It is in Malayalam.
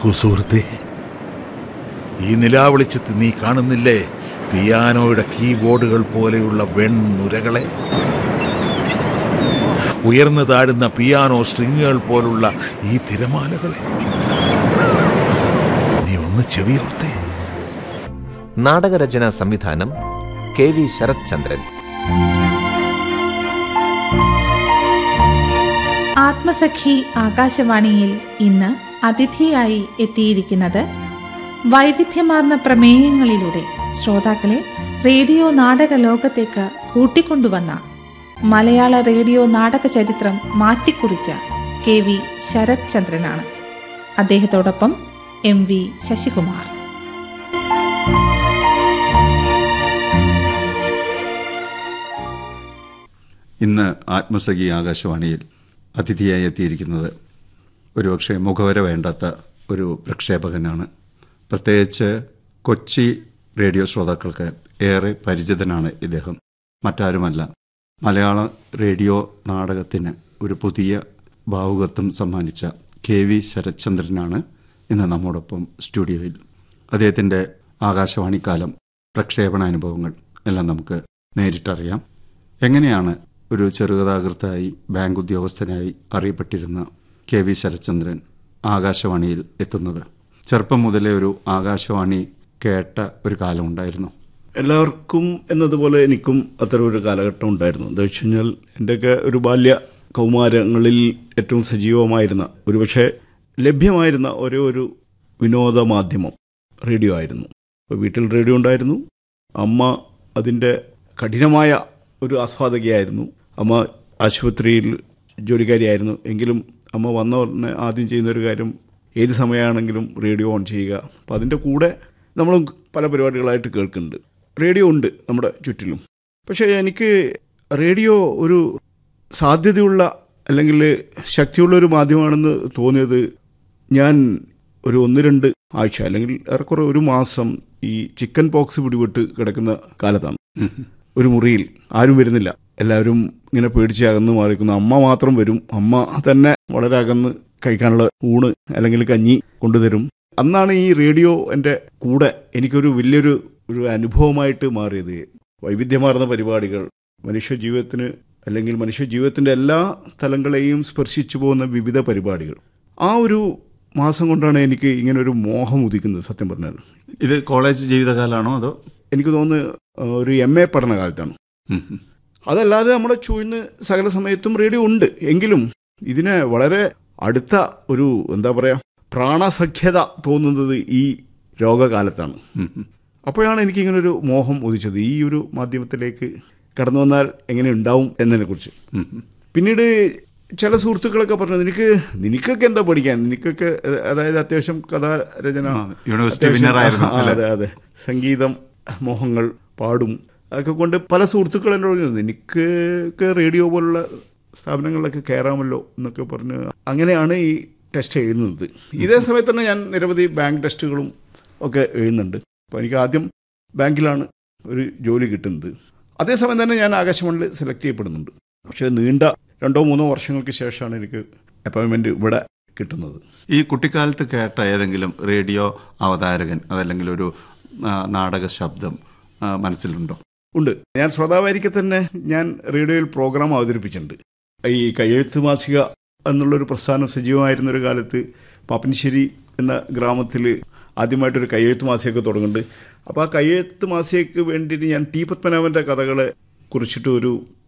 നോക്കൂ സുഹൃത്തെ ഈ നിലാവെളിച്ചത്ത് നീ കാണുന്നില്ലേ പിയാനോയുടെ കീബോർഡുകൾ പോലെയുള്ള വെൺനുരകളെ ഉയർന്നു താഴുന്ന പിയാനോ സ്ട്രിങ്ങുകൾ പോലുള്ള ഈ തിരമാലകളെ നീ ഒന്ന് ചെവിയോർത്തേ നാടകരചനാ സംവിധാനം കെ വി ശരത് ചന്ദ്രൻ ആത്മസഖി ആകാശവാണിയിൽ ഇന്ന് അതിഥിയായി എത്തിയിരിക്കുന്നത് വൈവിധ്യമാർന്ന പ്രമേയങ്ങളിലൂടെ ശ്രോതാക്കളെ റേഡിയോ നാടക ലോകത്തേക്ക് കൂട്ടിക്കൊണ്ടുവന്ന മലയാള റേഡിയോ നാടക ചരിത്രം മാറ്റിക്കുറിച്ച കെ വി ശരത് ചന്ദ്രനാണ് അദ്ദേഹത്തോടൊപ്പം എം വി ശശികുമാർ ഇന്ന് ആത്മസഖി ആകാശവാണിയിൽ അതിഥിയായി എത്തിയിരിക്കുന്നത് ഒരുപക്ഷെ മുഖവര വേണ്ടാത്ത ഒരു പ്രക്ഷേപകനാണ് പ്രത്യേകിച്ച് കൊച്ചി റേഡിയോ ശ്രോതാക്കൾക്ക് ഏറെ പരിചിതനാണ് ഇദ്ദേഹം മറ്റാരുമല്ല മലയാള റേഡിയോ നാടകത്തിന് ഒരു പുതിയ ഭാവുകത്വം സമ്മാനിച്ച കെ വി ശരത്ചന്ദ്രനാണ് ഇന്ന് നമ്മോടൊപ്പം സ്റ്റുഡിയോയിൽ അദ്ദേഹത്തിൻ്റെ ആകാശവാണിക്കാലം പ്രക്ഷേപണാനുഭവങ്ങൾ എല്ലാം നമുക്ക് നേരിട്ടറിയാം എങ്ങനെയാണ് ഒരു ചെറുകഥാകൃത്തായി ബാങ്ക് ഉദ്യോഗസ്ഥനായി അറിയപ്പെട്ടിരുന്ന കെ വി ശരത്ചന്ദ്രൻ ആകാശവാണിയിൽ എത്തുന്നത് ചെറുപ്പം മുതലേ ഒരു ആകാശവാണി കേട്ട ഒരു കാലം ഉണ്ടായിരുന്നു എല്ലാവർക്കും എന്നതുപോലെ എനിക്കും അത്തരം ഒരു കാലഘട്ടം ഉണ്ടായിരുന്നു എന്താ വെച്ച് കഴിഞ്ഞാൽ എൻ്റെയൊക്കെ ഒരു ബാല്യ കൗമാരങ്ങളിൽ ഏറ്റവും സജീവമായിരുന്ന ഒരുപക്ഷെ ലഭ്യമായിരുന്ന ഒരേ ഒരു വിനോദ മാധ്യമം റേഡിയോ ആയിരുന്നു അപ്പോൾ വീട്ടിൽ റേഡിയോ ഉണ്ടായിരുന്നു അമ്മ അതിൻ്റെ കഠിനമായ ഒരു ആസ്വാദകയായിരുന്നു അമ്മ ആശുപത്രിയിൽ ജോലിക്കാരിയായിരുന്നു എങ്കിലും അമ്മ വന്ന ഉടനെ ആദ്യം ചെയ്യുന്ന ഒരു കാര്യം ഏത് സമയമാണെങ്കിലും റേഡിയോ ഓൺ ചെയ്യുക അപ്പോൾ അതിൻ്റെ കൂടെ നമ്മളും പല പരിപാടികളായിട്ട് കേൾക്കുന്നുണ്ട് റേഡിയോ ഉണ്ട് നമ്മുടെ ചുറ്റിലും പക്ഷേ എനിക്ക് റേഡിയോ ഒരു സാധ്യതയുള്ള അല്ലെങ്കിൽ ശക്തിയുള്ള ഒരു മാധ്യമമാണെന്ന് തോന്നിയത് ഞാൻ ഒരു ഒന്ന് രണ്ട് ആഴ്ച അല്ലെങ്കിൽ ഏറെക്കുറെ ഒരു മാസം ഈ ചിക്കൻ പോക്സ് പിടിപെട്ട് കിടക്കുന്ന കാലത്താണ് ഒരു മുറിയിൽ ആരും വരുന്നില്ല എല്ലാവരും ഇങ്ങനെ പേടിച്ച് അകന്ന് മാറിക്കുന്നു അമ്മ മാത്രം വരും അമ്മ തന്നെ വളരെ അകന്ന് കഴിക്കാനുള്ള ഊണ് അല്ലെങ്കിൽ കഞ്ഞി കൊണ്ടുതരും അന്നാണ് ഈ റേഡിയോ എൻ്റെ കൂടെ എനിക്കൊരു വലിയൊരു ഒരു അനുഭവമായിട്ട് മാറിയത് വൈവിധ്യമാർന്ന പരിപാടികൾ മനുഷ്യ ജീവിതത്തിന് അല്ലെങ്കിൽ മനുഷ്യ ജീവിതത്തിൻ്റെ എല്ലാ തലങ്ങളെയും സ്പർശിച്ചു പോകുന്ന വിവിധ പരിപാടികൾ ആ ഒരു മാസം കൊണ്ടാണ് എനിക്ക് ഇങ്ങനെ ഒരു മോഹം ഉദിക്കുന്നത് സത്യം പറഞ്ഞാൽ ഇത് കോളേജ് ജീവിതകാലമാണോ അതോ എനിക്ക് തോന്നുന്നു ഒരു എം എ പഠനകാലത്താണ് ഉം, ഉം. അതല്ലാതെ നമ്മുടെ ചൂഴ്ന്ന് സകല സമയത്തും റേഡിയോ ഉണ്ട് എങ്കിലും ഇതിന് വളരെ അടുത്ത ഒരു എന്താ പറയുക പ്രാണസഖ്യത തോന്നുന്നത് ഈ രോഗകാലത്താണ് ഉം, ഉം. അപ്പോഴാണ് എനിക്കിങ്ങനെ ഒരു മോഹം ഉദിച്ചത് ഈ ഒരു മാധ്യമത്തിലേക്ക് കടന്നു വന്നാൽ എങ്ങനെ ഉണ്ടാവും എന്നതിനെക്കുറിച്ച് ഉം, ഉം. പിന്നീട് ചില സുഹൃത്തുക്കളൊക്കെ പറഞ്ഞു നിനക്ക് നിനക്കൊക്കെ എന്താ പഠിക്കാൻ നിനക്കൊക്കെ അഹ് അതായത് അത്യാവശ്യം കഥാരചന ആ, യൂണിവേഴ്സിറ്റി അത്യാവശ്യം- winner ആയിരുന്നു, ആ, അല്ലേ? അതെ അതെ സംഗീതം മോഹങ്ങൾ പാടും അതൊക്കെ കൊണ്ട് പല സുഹൃത്തുക്കൾ എന്നോട് പറഞ്ഞു നിനക്കൊക്കെ റേഡിയോ പോലുള്ള സ്ഥാപനങ്ങളിലൊക്കെ കയറാമല്ലോ എന്നൊക്കെ പറഞ്ഞ് അങ്ങനെയാണ് ഈ ടെസ്റ്റ് എഴുതുന്നത് ഇതേ സമയത്ത് തന്നെ ഞാൻ നിരവധി ബാങ്ക് ടെസ്റ്റുകളും ഒക്കെ എഴുതുന്നുണ്ട് അപ്പോൾ എനിക്ക് ആദ്യം ബാങ്കിലാണ് ഒരു ജോലി കിട്ടുന്നത് അതേസമയം തന്നെ ഞാൻ ആകാശവാണിയിൽ സെലക്ട് ചെയ്യപ്പെടുന്നുണ്ട് പക്ഷേ നീണ്ട രണ്ടോ മൂന്നോ വർഷങ്ങൾക്ക് ശേഷമാണ് എനിക്ക് അപ്പോയിൻമെൻ്റ് ഇവിടെ കിട്ടുന്നത് ഈ കുട്ടിക്കാലത്ത് കേട്ട ഏതെങ്കിലും റേഡിയോ അവതാരകൻ അതല്ലെങ്കിൽ ഒരു ആ, നാടക ശബ്ദം ആ, മനസ്സിലുണ്ടോ ഉണ്ട് ഞാൻ ശ്രോതാവായിരിക്കെ തന്നെ ഞാൻ റേഡിയോയിൽ പ്രോഗ്രാം അവതരിപ്പിച്ചിട്ടുണ്ട് ഈ കയ്യെഴുത്ത് മാസിക എന്നുള്ളൊരു പ്രസ്ഥാനം സജീവമായിരുന്ന ഒരു കാലത്ത് പാപ്പനശ്ശേരി എന്ന ഗ്രാമത്തിൽ ആദ്യമായിട്ടൊരു കയ്യെഴുത്ത് മാസികയൊക്കെ തുടങ്ങുന്നുണ്ട് അപ്പോൾ ആ കയ്യെഴുത്ത് മാസികയ്ക്ക് വേണ്ടിയിട്ട് ഞാൻ ടി പത്മനാഭൻ്റെ കഥകളെ കുറിച്ചിട്ട് ഒരു